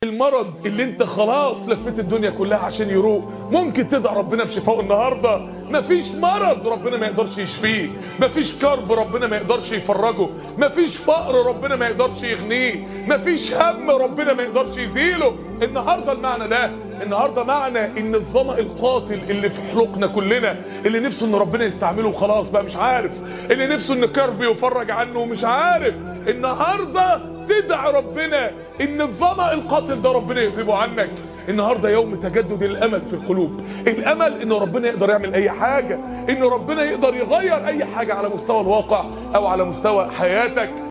المرض اللي انت خلاص لفيت الدنيا كلها عشان يروق ممكن تدعي ربنا بشفائه النهارده مفيش مرض ربنا ما يقدرش يشفيه مفيش كرب ربنا ما يقدرش يفرجه مفيش فقر ربنا ما يقدرش يغنيه مفيش هم ربنا ما يقدرش يزيله النهارده المعنى ده النهارده معنى ان الظمأ القاتل اللي في حلقنا كلنا اللي نفسه ان ربنا يستعمله وخلاص بقى مش عارف اللي نفسه ان كرب يفرج عنه ومش عارف النهارده تدعي ربنا ان الظمأ القاتل ده ربنا يذهبه عنك النهارده يوم تجدد الامل في القلوب الامل ان ربنا يقدر يعمل اي حاجه ان ربنا يقدر يغير اي حاجه على مستوى الواقع او على مستوى حياتك